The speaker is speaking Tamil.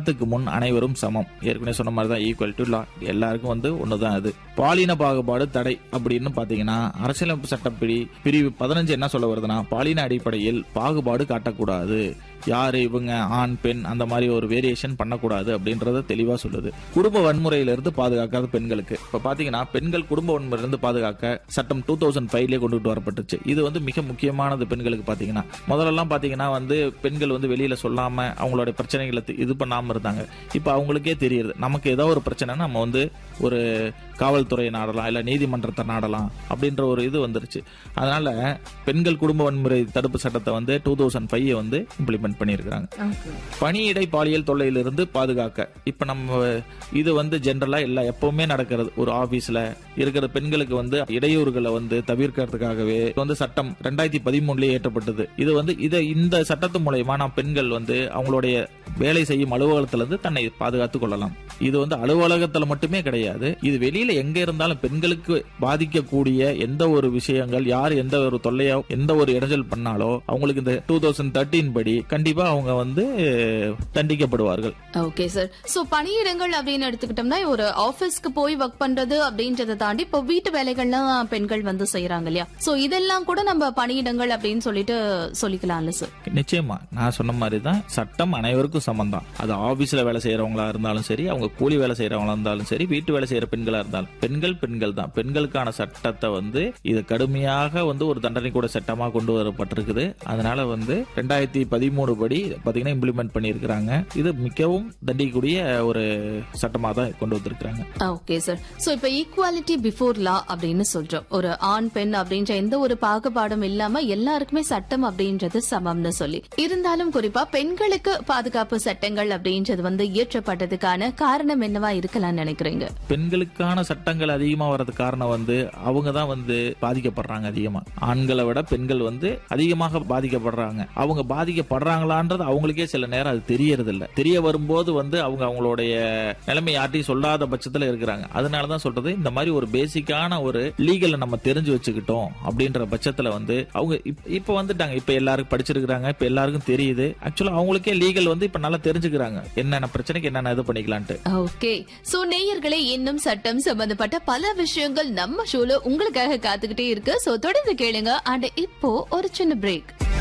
சட்டத்துக்கு முன் அனைவரும் சமம் ஏற்கனவே சொன்ன மாதிரி தான் ஈக்குவல் டு லா எல்லாருக்கும் வந்து ஒண்ணுதான் அது பாலின பாகுபாடு தடை அப்படின்னு பாத்தீங்கன்னா அரசியலமைப்பு சட்டப்பிரி பிரிவு பதினஞ்சு என்ன சொல்ல வருதுன்னா பாலின அடிப்படையில் பாகுபாடு காட்டக்கூடாது யாரு இவங்க ஆண் பெண் அந்த மாதிரி ஒரு வேரியேஷன் பண்ணக்கூடாது அப்படின்றத தெளிவா சொல்லுது குடும்ப வன்முறையில இருந்து பாதுகாக்காத பெண்களுக்கு இப்ப பாத்தீங்கன்னா பெண்கள் குடும்ப வன்முறையில இருந்து பாதுகாக்க சட்டம் டூ தௌசண்ட் ஃபைவ்ல கொண்டுட்டு வரப்பட்டுச்சு இது வந்து மிக முக்கியமானது பெண்களுக்கு பாத்தீங்கன்னா முதல்லலாம் பாத்தீங்கன்னா வந்து பெண்கள் வந்து வெளியில சொல்லாம அவங்களோட பிரச்சனைகளை தி- இது பண்ணாம இருந்தாங்க இப்ப அவங்களுக்கே தெரியுது நமக்கு ஏதோ ஒரு பிரச்சனைனா நம்ம வந்து ஒரு காவல்துறையை நாடலாம் இல்ல நீதிமன்றத்தை நாடலாம் அப்படின்ற ஒரு இது வந்துருச்சு அதனால பெண்கள் குடும்ப வன்முறை தடுப்பு சட்டத்தை வந்து டூ தௌசண்ட் ஃபைவ் வந்து இம்ப்ளிமெண்ட் பண்ணியிருக்கிறாங்க பணியிடை பாலியல் தொல்லையிலிருந்து பாதுகாக்க இப்ப நம்ம இது வந்து ஜென்ரலா எல்லா எப்பவுமே நடக்கிறது ஒரு ஆபீஸ்ல இருக்கிற பெண்களுக்கு வந்து இடையூறுகளை வந்து தவிர்க்கிறதுக்காகவே இது வந்து சட்டம் ரெண்டாயிரத்தி பதிமூணுலயே ஏற்றப்பட்டது இது வந்து இதை இந்த சட்டத்து மூலயமா நாம் பெண்கள் வந்து அவங்களுடைய வேலை செய்யும் அலுவலகத்துல இருந்து தன்னை பாதுகாத்துக் கொள்ளலாம் இது வந்து அலுவலகத்துல மட்டுமே கிடையாது இது வெளியில எங்க இருந்தாலும் பெண்களுக்கு பாதிக்கக்கூடிய எந்த ஒரு விஷயங்கள் யார் எந்த ஒரு தொல்லையோ எந்த ஒரு இடைஞ்சல் பண்ணாலோ அவங்களுக்கு இந்த டூ தௌசண்ட் தேர்ட்டீன் படி கண்டிப்பா அவங்க வந்து தண்டிக்கப்படுவார்கள் ஓகே சார் சோ பணியிடங்கள் அப்படின்னு எடுத்துக்கிட்டோம்னா ஒரு ஆபீஸ்க்கு போய் ஒர்க் பண்றது அப்படின்றத தாண்டி இப்போ வீட்டு வேலைகள்லாம் பெண்கள் வந்து செய்யறாங்க இல்லையா சோ இதெல்லாம் கூட நம்ம பணியிடங்கள் அப்படின்னு சொல்லிட்டு சொல்லிக்கலாம்ல சார் நிச்சயமா நான் சொன்ன மாதிரி தான் சட்டம் அனைவருக்கும் சமம் தான் அது ஆபீஸ்ல வேலை செய்யறவங்களா இருந்தாலும் சரி அவங்க கூலி வேலை செய்யறவங்களா இருந்தாலும் சரி வீட்டு வேலை செய்யற பெண்களா இருந்தாலும் பெண்கள் பெண்கள் தான் பெண்களுக்கான சட்டத்தை வந்து இது கடுமையாக வந்து ஒரு தண்டனை கூட சட்டமா கொண்டு வரப்பட்டிருக்குது அதனால வந்து ரெண்டாயிரத்தி பதிமூணு படி பாத்தீங்கன்னா இம்ப்ளிமெண்ட் பண்ணியிருக்கிறாங்க இது மிகவும் தண்டிக்கக்கூடிய ஒரு சட்டமா தான் கொண்டு வந்திருக்கிறாங்க ஓகே சார் சோ இப்ப ஈக்குவாலிட்டி பிஃபோர் லா அப்படின்னு சொல்றோம் ஒரு ஆண் பெண் அப்படின்ற எந்த ஒரு பாகுபாடும் இல்லாம எல்லாருக்குமே சட்டம் அப்படின்றது சமம்னு சொல்லி இருந்தாலும் குறிப்பா பெண்களுக்கு பாதுகாப்பு சட்டங்கள் அப்படின்றது வந்து இயற்றப்பட்டதுக்கான காரணம் என்னவா இருக்கலாம்னு நினைக்கிறீங்க பெண்களுக்கான சட்டங்கள் அதிகமா வர்றதுக்கு காரணம் வந்து அவங்க தான் வந்து பாதிக்கப்படுறாங்க அதிகமா ஆண்களை விட பெண்கள் வந்து அதிகமாக பாதிக்கப்படுறாங்க அவங்க பாதிக்கப்படுறாங்களான்றது அவங்களுக்கே சில நேரம் அது தெரியறது இல்ல தெரிய வரும்போது வந்து அவங்க அவங்களுடைய நிலைமை யார்ட்டையும் சொல்லாத பட்சத்துல இருக்கிறாங்க அதனாலதான் சொல்றது இந்த மாதிரி ஒரு பேசிக்கான ஒரு லீகலை நம்ம தெரிஞ்சு வச்சுக்கிட்டோம் அப்படின்ற பட்சத்துல வந்து அவங்க இப்ப- இப்ப வந்துட்டாங்க இப்ப எல்லாருக்கும் படிச்சிருக்கிறாங்க இப்ப எல்லாருக்கும் தெரியுது ஆக்சுவலா அவங்களுக்கே லீகல் வந்து இப்ப நல்லா தெரிஞ்சுக்கிறாங்க என்னென்ன பிரச்சனைக்கு என்னென்ன இது பண்ணிக்கலான்ட்டு ஓகே சோ நேயர்களே இன்னும் சட்டம் சம்பந்தப்பட்ட பல விஷயங்கள் நம்ம ஷோல உங்களுக்காக காத்துக்கிட்டே இருக்கு சோ தொடர்ந்து கேளுங்க அண்ட் இப்போ ஒரு சின்ன பிரேக்